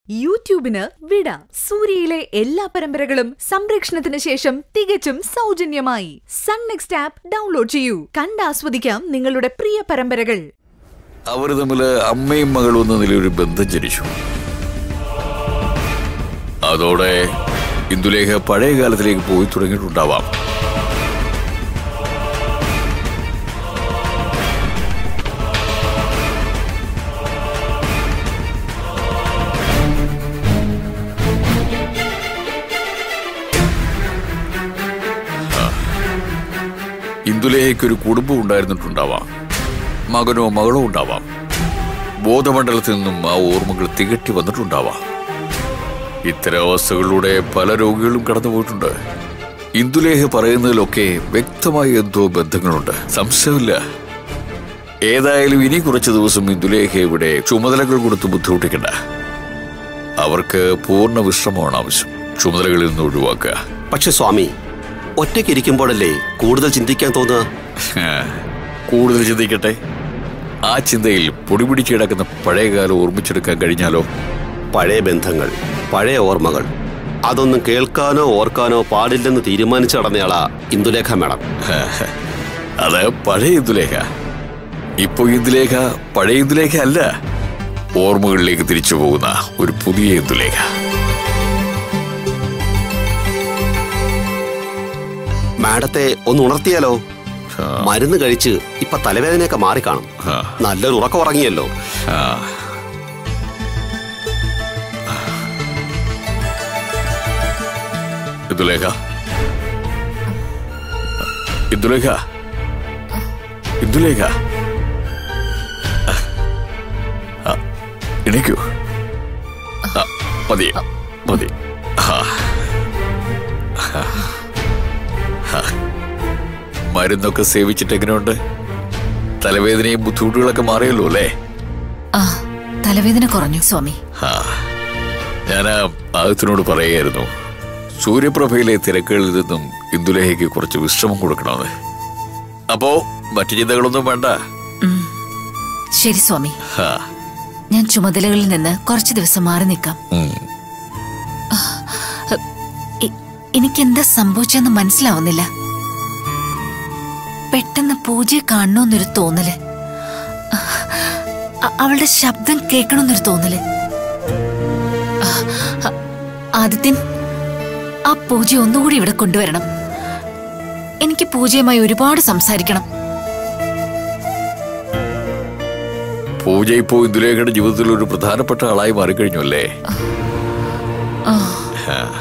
യൂട്യൂബിന് വിട സൂര്യയിലെ എല്ലാ പരമ്പരകളും സംരക്ഷണത്തിന് ശേഷം തികച്ചും സൗജന്യമായി സൺ നെക്സ്റ്റ് ആപ്പ് ഡൗൺലോഡ് ചെയ്യൂ കണ്ടാസ്വദിക്കാം നിങ്ങളുടെ പ്രിയ പരമ്പരകൾ അവർ തമ്മിൽ അമ്മയും മകളും എന്ന നിലയൊരു ബന്ധം ജനിച്ചു അതോടെ ഇന്ദുലേഖ പഴയ കാലത്തിലേക്ക് പോയി തുടങ്ങിയിട്ടുണ്ടാവാം ആ. ഇന്ദുലേഖയ്ക്ക് ഒരു കുടുംബം ഉണ്ടായിരുന്നിട്ടുണ്ടാവാം മകനോ മകളോ ഉണ്ടാവാം ബോധമണ്ഡലത്തിൽ നിന്നും ആ ഓർമ്മകൾ തികട്ടി വന്നിട്ടുണ്ടാവാം ഇത്തരം അവസ്ഥകളിലൂടെ പല രോഗികളും കടന്നുപോയിട്ടുണ്ട് ഇന്ദുലേഖ പറയുന്നതിലൊക്കെ വ്യക്തമായ എന്തോ ബന്ധങ്ങളുണ്ട് സംശയമില്ല ഏതായാലും ഇനി കുറച്ച് ദിവസം ഇന്ദുലേഖ ഇവിടെ ചുമതലകൾ കൊടുത്ത് ബുദ്ധിമുട്ടിക്കണ്ട അവർക്ക് പൂർണ്ണ വിശ്രമമാണ് ആവശ്യം ചുമതലകളിൽ നിന്ന് ഒഴിവാക്കുക പക്ഷെ സ്വാമി ഒറ്റയ്ക്ക് ഇരിക്കുമ്പോഴല്ലേ കൂടുതൽ ചിന്തിക്കാൻ തോന്നുക കൂടുതൽ ചിന്തിക്കട്ടെ ആ ചിന്തയിൽ പൊടിപിടിച്ച് കിടക്കുന്ന പഴയകാലം ഓർമ്മിച്ചെടുക്കാൻ കഴിഞ്ഞാലോ പഴയ ബന്ധങ്ങൾ പഴയ ഓർമ്മകൾ അതൊന്നും കേൾക്കാനോ ഓർക്കാനോ പാടില്ലെന്ന് തീരുമാനിച്ചു നടന്നയാളാ ഇന്ദുലേഖ മേഡം അത് പഴയ ഇന്ദുലേഖ ഇപ്പൊ ഇന്ദുലേഖ പഴയ ഇന്ദുലേഖ അല്ല ഓർമ്മകളിലേക്ക് തിരിച്ചു പോകുന്ന ഒരു പുതിയ ഇന്ദുലേഖ മാഡത്തെ ഒന്ന് ഉണർത്തിയാലോ ആ. മരുന്ന് കഴിച്ച് ഇപ്പൊ തലവേദനയൊക്കെ മാറിക്കാണും ആ. നല്ലൊരു ഉറക്കം ഉറങ്ങിയല്ലോ ആ. ഇന്ദുലേഖ ഇന്ദുലേഖ ഇന്ദുലേഖ ആ, എണീക്കൂ ആ, മതി മതി ആ. ആ. ആ. മരുന്നൊക്കെ സേവിച്ചിട്ട് എങ്ങനെയുണ്ട് തലവേദനയും ബുദ്ധിമുട്ടുകളൊക്കെ മാറിയല്ലോ അല്ലേ ആ തലവേദന കുറഞ്ഞു സ്വാമി ആ ഞാൻ ആദത്തിനോട് പറയുകയായിരുന്നു സൂര്യപ്രഭയിലെ തിരക്കുകളിൽ നിന്നും ഇന്ദുലേഖയ്ക്ക് കുറച്ച് വിശ്രമം കൊടുക്കണമെന്ന് അപ്പോ മറ്റു ചിന്തകളൊന്നും വേണ്ട ഉം. ശരി സ്വാമി ആ, ഞാൻ ചുമതലകളിൽ നിന്ന് കുറച്ചു ദിവസം മാറി നിൽക്കാം ഉം. എ- എനിക്കെന്താ സംഭവിച്ചെന്ന് മനസ്സിലാവുന്നില്ല പെട്ടെന്ന് പൂജയെ കാണണമെന്നൊരു തോന്നല് അ- അവളുടെ ശബ്ദം കേൾക്കണമെന്നൊരു തോന്നല് ആ, അ- ആദിത്യൻ ആ പൂജ ഒന്നുകൂടി ഇവിടെ കൊണ്ടുവരണം എനിക്ക് പൂജയുമായി ഒരുപാട് സംസാരിക്കണം പൂജ ഇപ്പോ ഇന്ദുലേഖയുടെ ജീവിതത്തിൽ ഒരു പ്രധാനപ്പെട്ട ആളായി മാറിക്കഴിഞ്ഞു അല്ലേ ആ, ആ.